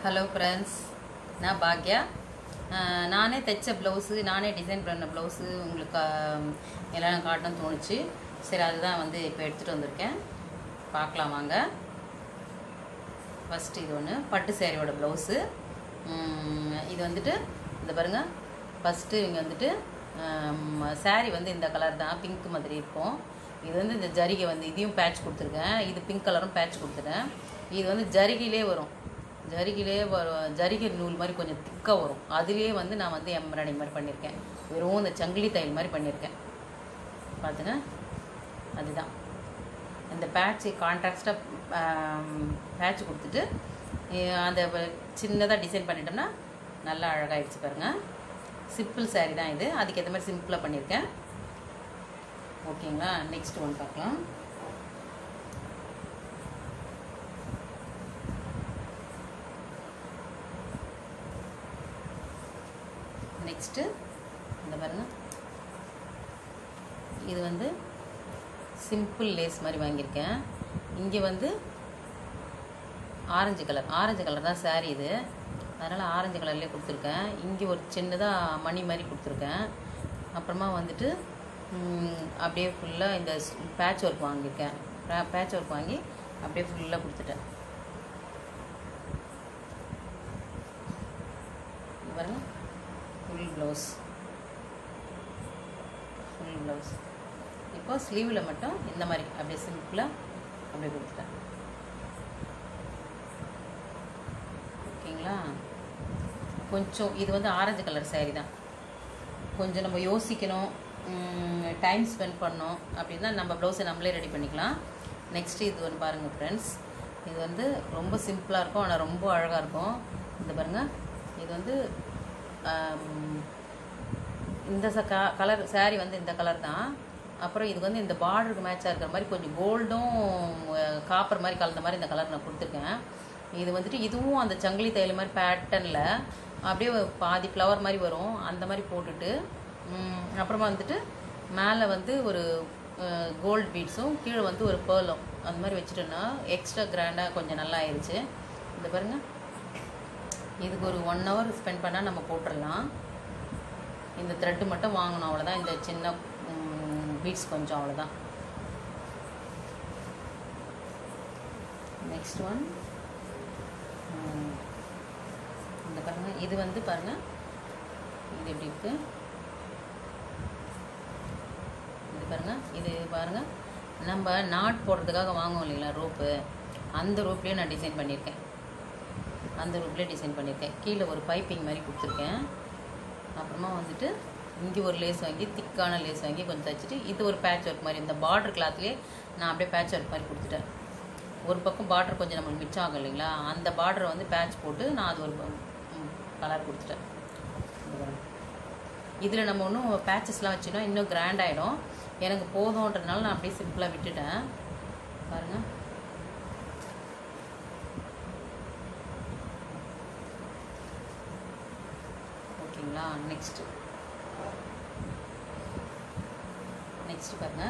hello friends நான் பாக்யா அஹ் நானே தைச்ச ப்ளவுஸு நானே டிசைன் பண்ண ப்ளவுஸு உங்களுக்கு அஹ், எல்லாம் காட்டணும்னு தோணுச்சு சரி அதுதான் வந்து இப்போ எடுத்துகிட்டு வந்திருக்கேன் பார்க்கலாம் வாங்க ஃபஸ்ட்டு இது ஒன்று பட்டு சேரீயோட ப்ளவுஸு இது வந்துட்டு இந்த பாருங்க ஃபஸ்ட்டு இங்கே வந்துட்டு saree வந்து இந்த கலர் தான் பிங்க் மாதிரி இருக்கும் இது வந்து இந்த ஜரிகை வந்து இதையும் பேட்ச் கொடுத்துருக்கேன் இது பிங்க் கலரும் பேட்ச் கொடுத்துட்டேன் இது வந்து ஜரிகையிலே வரும் ஜரிகையிலே வரும் ஜரிகை நூல் மாதிரி கொஞ்சம் திக்காக வரும் அதுலேயே வந்து நான் வந்து எம்ப்ராய்டிங் மாதிரி பண்ணியிருக்கேன் வெறும் இந்த சங்கிலி தையல் மாதிரி பண்ணியிருக்கேன் பார்த்துங்க அதுதான் இந்த பேட்ச் கான்ட்ராக்டாக பேட்ச் கொடுத்துட்டு அஹ் அந்த சின்னதாக டிசைன் பண்ணிட்டோம்னா நல்லா அழகாயிடுச்சு பாருங்கள் சிம்பிள் saree தான் இது அதுக்கு ஏற்ற மாதிரி சிம்பிளாக பண்ணியிருக்கேன் ஓகேங்களா நெக்ஸ்ட் ஒன் பார்க்கலாம் நெக்ஸ்ட்டு இந்த பாருங்க இது வந்து சிம்பிள் லேஸ் மாதிரி வாங்கியிருக்கேன் இங்கே வந்து ஆரஞ்சு கலர் ஆரஞ்சு கலர் தான் saree இது அதனால் ஆரஞ்சு கலர்லேயே கொடுத்துருக்கேன் இங்கே ஒரு சின்னதாக மணி மாதிரி கொடுத்துருக்கேன் அப்புறமா வந்துட்டு ம், அப்படியே ஃபுல்லாக இந்த பேட்ச் ஒர்க் வாங்கியிருக்கேன் பேட்ச் ஒர்க் வாங்கி அப்படியே ஃபுல்லாக கொடுத்துட்டேன் இங்க பாருங்க ஃபுல் ப்ளவுஸ் ஃபுல் ப்ளவுஸ் இப்போ ஸ்லீவில் மட்டும் இந்த மாதிரி அப்படியே சிம்பிளாக அப்படியே கொடுத்துட்டேன் ஓகேங்களா கொஞ்சம் இது வந்து ஆரஞ்சு கலர் saree தான் கொஞ்சம் நம்ம யோசிக்கணும் டைம் ஸ்பெண்ட் பண்ணோம் அப்படின்னா நம்ம ப்ளவுஸை நம்மளே ரெடி பண்ணிக்கலாம் நெக்ஸ்ட்டு இது ஒன்று பாருங்கள் ஃப்ரெண்ட்ஸ் இது வந்து ரொம்ப சிம்பிளாக இருக்கும் ஆனால் ரொம்ப அழகாக இருக்கும் இந்த பாருங்கள் இது வந்து ஆம், இந்த ச க கலர் saree வந்து இந்த கலர் தான் அப்புறம் இது வந்து இந்த பார்டருக்கு மேட்சாக இருக்கிற மாதிரி கொஞ்சம் கோல்டும் காப்பர் மாதிரி கலந்த மாதிரி இந்த கலர் நான் கொடுத்துருக்கேன் இது வந்துட்டு இதுவும் அந்த சங்கிலி தையல் மாதிரி பேட்டர்னில் அப்படியே பாதி ஃப்ளவர் மாதிரி வரும் அந்த மாதிரி போட்டுட்டு ம், அப்புறமா வந்துட்டு மேலே வந்து ஒரு கோல்ட் பீட்ஸும் கீழே வந்து ஒரு பேர்லும் அந்த மாதிரி வச்சுட்டோன்னா எக்ஸ்ட்ரா கிராண்டாக கொஞ்சம் நல்லா ஆயிடுச்சு இந்த பாருங்க இதுக்கு ஒரு ஒன் ஹவர் ஸ்பெண்ட் பண்ணால் நம்ம போட்டுடலாம் இந்த த்ரெட்டு மட்டும் வாங்கணும் அவ்வளோதான் இந்த சின்ன பீட்ஸ் கொஞ்சம் அவ்வளோதான் நெக்ஸ்ட் ஒன் இந்த பாருங்க இது வந்து பாருங்க இது எப்படி இருக்கு இது பாருங்க இது பாருங்க நம்ம நாட் போடுறதுக்காக வாங்குவோம் இல்லைங்களா ரோப்பு அந்த ரோப்லேயே நான் டிசைன் பண்ணியிருக்கேன் அந்த ரோப்லேயே டிசைன் பண்ணியிருக்கேன் கீழே ஒரு பைப்பிங் மாதிரி கொடுத்துருக்கேன் அப்புறமா வந்துட்டு இங்கே ஒரு லேஸ் வாங்கி திக்கான லேஸ் வாங்கி கொஞ்சம் தைச்சிட்டு இது ஒரு பேட்ச் ஒர்க் மாதிரி இந்த பார்டர் கிளாத்லேயே நான் அப்படியே பேட்ச் ஒர்க் மாதிரி கொடுத்துட்டேன் ஒரு பக்கம் பார்டர் கொஞ்சம் நம்மளுக்கு மிச்சம் ஆகும் இல்லைங்களா அந்த பார்டரை வந்து பேட்ச் போட்டு நான் அது ஒரு கலர் கொடுத்துட்டேன் இதில் நம்ம இன்னும் பேச்சஸ்லாம் வச்சுட்டோம் இன்னும் கிராண்ட் ஆகிடும் எனக்கு போதும்ன்றதுனால நான் அப்படியே சிம்பிளாக விட்டுட்டேன் பாருங்கள் ஓகேங்களா நெக்ஸ்ட்டு நெக்ஸ்ட் பாருங்க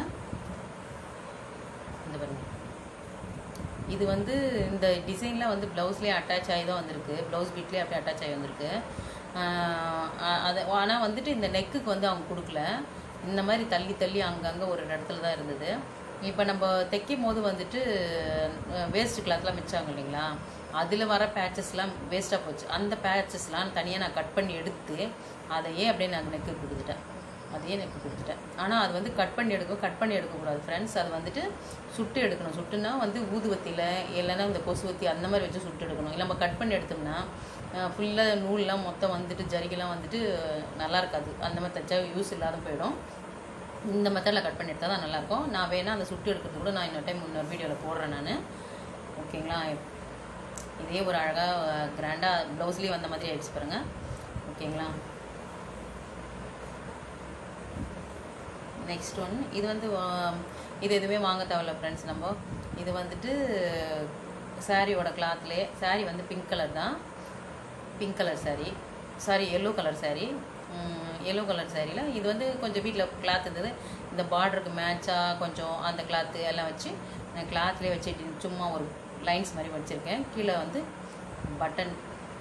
இந்த பாருங்க இது வந்து இந்த டிசைனில் வந்து ப்ளவுஸ்லேயே அட்டாச் ஆகி தான் வந்திருக்கு ப்ளவுஸ் பீட்லேயே அப்படியே அட்டாச் ஆகி வந்திருக்கு ஆஹ் அ- அது ஆனால் வந்துட்டு இந்த நெக்குக்கு வந்து அவங்க கொடுக்கல இந்த மாதிரி தள்ளி தள்ளி அங்கங்கே ஒரு இடத்துல தான் இருந்தது இப்போ நம்ம தைக்கும் போது வந்துட்டு வேஸ்ட் கிளாத்லாம் மிச்சாங்க இல்லைங்களா அதில் வர பேச்சஸ்லாம் வேஸ்ட்டாக போச்சு அந்த பேச்சஸ்லாம் தனியாக நான் கட் பண்ணி எடுத்து அதையே அப்படியே நான் நெக்கு கொடுத்துட்டேன் அதையே நெக்கு கொடுத்துட்டேன் ஆனால் அது வந்து கட் பண்ணி எடுக்க கட் பண்ணி எடுக்கக்கூடாது ஃப்ரெண்ட்ஸ் அது வந்துட்டு சுட்டு எடுக்கணும் சுட்டுனா வந்து ஊதுவத்தியில் இல்லைன்னா இந்த கொசுவத்தி அந்த மாதிரி வச்சு சுட்டு எடுக்கணும் இல்லை நம்ம கட் பண்ணி எடுத்தோம்னா ஃபுல்லாக நூல்லாம் மொத்தம் வந்துட்டு ஜரிகெல்லாம் வந்துட்டு நல்லா இருக்காது அந்த மாதிரி தைச்சா யூஸ் இல்லாத போயிடும் இந்த மெத்தடில் கட் பண்ணி எடுத்தால் தான் நல்லாயிருக்கும் நான் வேணால் அந்த சுட்டு எடுக்கிறது கூட நான் இன்னொரு டைம் இன்னொரு வீடியோவில் போடுறேன் நான் ஓகேங்களா இதே ஒரு அழகாக கிராண்டாக ப்ளவுஸ்லேயே வந்த மாதிரி ஆயிடுச்சு பாருங்கள் ஓகேங்களா நெக்ஸ்ட் ஒன் இது வந்து ஆம், இது எதுவுமே வாங்க தேவையில்ல ஃப்ரெண்ட்ஸ் நம்ம இது வந்துட்டு சாரியோட கிளாத்லேயே saree வந்து பிங்க் கலர் தான் pink colour saree sorry yellow colour saree yellow colour சாரியில் இது வந்து கொஞ்சம் வீட்டில் கிளாத் இருந்தது இந்த பார்டருக்கு மேட்சாக கொஞ்சம் அந்த கிளாத்து எல்லாம் வச்சு நான் கிளாத்லேயே வச்சு சும்மா ஒரு லைன்ஸ் மாதிரி வச்சுருக்கேன் கீழே வந்து பட்டன்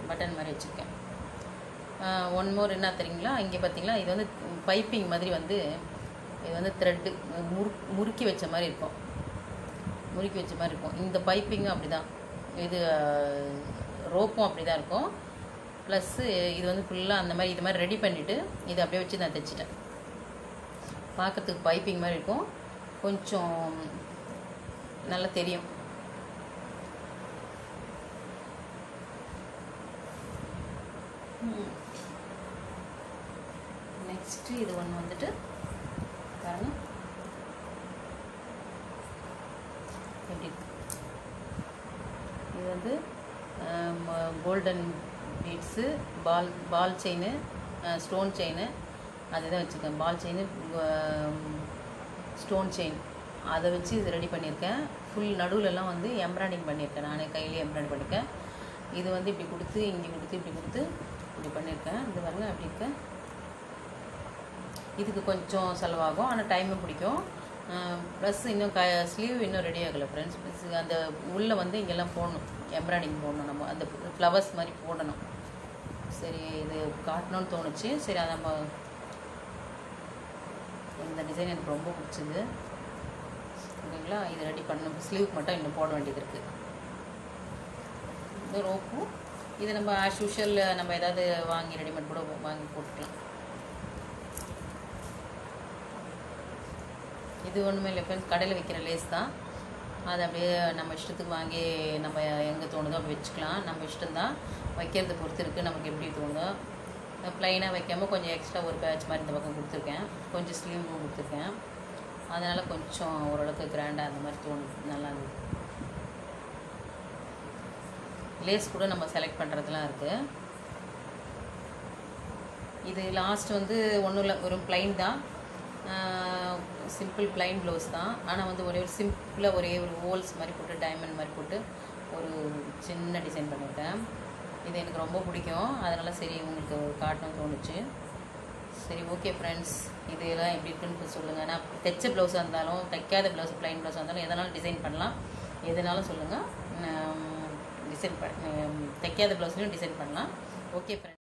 பட்டன் மாதிரி வச்சுருக்கேன் ஒன் மோர் என்ன தெரியுங்களா இங்கே பார்த்தீங்களா இது வந்து பைப்பிங் மாதிரி வந்து இது வந்து த்ரெட்டு முறு முறுக்கி வச்ச மாதிரி இருக்கும் முறுக்கி வச்ச மாதிரி இருக்கும் இந்த பைப்பிங்கும் அப்படி தான் இது ரோப்பும் அப்படி தான் இருக்கும் ப்ளஸ்ஸு இது வந்து ஃபுல்லாக அந்த மாதிரி இது மாதிரி ரெடி பண்ணிவிட்டு இதை அப்படியே வச்சு நான் தைச்சிட்டேன் பார்க்கறதுக்கு பைப்பிங் மாதிரி இருக்கும் கொஞ்சம் நல்லா தெரியும் நெக்ஸ்ட்டு இது ஒன்று வந்துட்டு பாருங்க எப்படி இருக்கு இது வந்து golden beads ball ball chain stone chain அதுதான் வச்சுருக்கேன் பால் செயின் ஸ்டோன் செயின் அதை வச்சு இது ரெடி பண்ணியிருக்கேன் ஃபுல் நடுவுலலாம் வந்து எம்ப்ராய்டிங் பண்ணியிருக்கேன் நானே கையிலே எம்ப்ராய்டிங் பண்ணியிருக்கேன் இது வந்து இப்படி கொடுத்து இங்கே கொடுத்து இப்படி கொடுத்து இப்படி பண்ணியிருக்கேன் இது பாருங்க அப்படி இருக்கு இதுக்கு கொஞ்சம் செலவாகும் ஆனால் டைமும் பிடிக்கும் ப்ளஸ் இன்னும் க ஸ்லீவ் இன்னும் ரெடி ஆகலை ஃப்ரெண்ட்ஸ் அந்த உள்ளே வந்து இங்கெல்லாம் போடணும் எம்ப்ராய்டிங் போடணும் நம்ம அந்த ஃப்ளவர்ஸ் மாதிரி போடணும் சரி இது காட்டணும்னு தோணுச்சு சரி அதை நம்ம இந்த டிசைன் எனக்கு ரொம்ப பிடிச்சது ஓகேங்களா இது ரெடி பண்ணணும் ஸ்லீவ் மட்டும் இன்னும் போட வேண்டியது இருக்குது இந்த ரோப்பும் இது நம்ம ஆஸ் யூஷுவல் நம்ம ஏதாவது வாங்கி ரெடிமேட் கூட வாங்கி போட்டுக்கலாம் இது ஒன்றுமே இல்லை ஃப்ரெண்ட்ஸ் கடையில் விற்கிற லேஸ் தான் அது அப்படியே நம்ம இஷ்டத்துக்கு வாங்கி நம்ம எங்கே தோணுதோ அப்படி வச்சுக்கலாம் நம்ம இஷ்டம்தான் வைக்கிறத பொறுத்து இருக்குது நமக்கு எப்படி தோணுதோ ப்ளைனாக வைக்காமல் கொஞ்சம் எக்ஸ்ட்ரா ஒரு பேட்ச் மாதிரி இந்த பக்கம் கொடுத்துருக்கேன் கொஞ்சம் ஸ்லீவும் கொடுத்துருக்கேன் அதனால் கொஞ்சம் ஓரளவுக்கு கிராண்டாக அந்த மாதிரி தோணுது நல்லா இருந்தது லேஸ் கூட நம்ம செலக்ட் பண்ணுறதுலாம் இருக்குது இது லாஸ்ட் வந்து ஒன்றும் இல்லை ஒரு ப்ளைன் தான் சிம்பிள் ப்ளைன் ப்ளவுஸ் தான் ஆனால் வந்து ஒரே ஒரு சிம்பிளாக ஒரே ஒரு ஹோல்ஸ் மாதிரி போட்டு டைமண்ட் மாதிரி போட்டு ஒரு சின்ன டிசைன் பண்ணியிருக்கேன் இது எனக்கு ரொம்ப பிடிக்கும் அதனால் சரி உங்களுக்கு காட்டணும்னு தோணுச்சு சரி ஓகே ஃப்ரெண்ட்ஸ் இதெல்லாம் எப்படி இருக்குன்னு சொல்லுங்கள் நான் தைச்ச ப்ளவுஸாக இருந்தாலும் தைக்காத ப்ளவுஸ் ப்ளைன் ப்ளவுஸாக இருந்தாலும் எதனாலும் டிசைன் பண்ணலாம் எதுனாலும் சொல்லுங்கள் டிசைன் பண்ண தைக்காத ப்ளவுஸ்லையும் டிசைன் பண்ணலாம் ஓகே ஃப்ரெண்ட்ஸ்